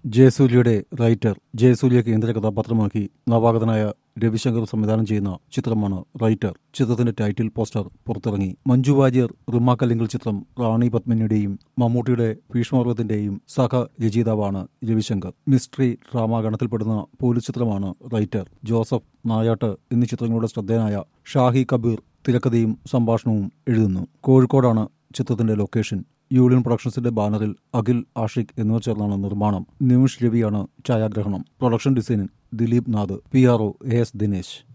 ജയസൂര്യയുടെ writer Jayasurya കേന്ദ്ര കഥാപാത്രമാക്കി നവാഗതനായ രവിശങ്കർ സംവിധാനം ചെയ്യുന്ന ചിത്രമാണ് റൈറ്റർ ചിത്രത്തിന്റെ ടൈറ്റിൽ പോസ്റ്റർ പുറത്തിറങ്ങി മഞ്ജു വാര്യർ റിമ കല്ലിങ്കൽ ചിത്രം റാണി പത്മിനിയുടെയും മമ്മൂട്ടിയുടെ ഭീഷ്മപർവത്തിന്റെയും സഹ രചയിതാവാണ് രവിശങ്കർ മിസ്റ്ററി ഡ്രാമ ഗണത്തിൽപ്പെടുന്ന പോലീസ് ചിത്രമാണ് റൈറ്റർ ജോസഫ് നായാട്ട് എന്നീ ചിത്രങ്ങളുടെ ശ്രദ്ധേയനായ ഷാഹി കബീർ തിരക്കഥയും സംഭാഷണവും എഴുതുന്നു കോഴിക്കോടാണ് ചിത്രത്തിന്റെ ലൊക്കേഷൻ യൂളിയൻ പ്രൊഡക്ഷൻസിന്റെ ബാനറിൽ അഖിൽ ആഷിഖ് എന്നിവർ ചേർന്നാണ് നിർമ്മാണം നിമിഷ് രവിയാണ് ഛായാഗ്രഹണം production design Dileep Nath P R O A S Dinesh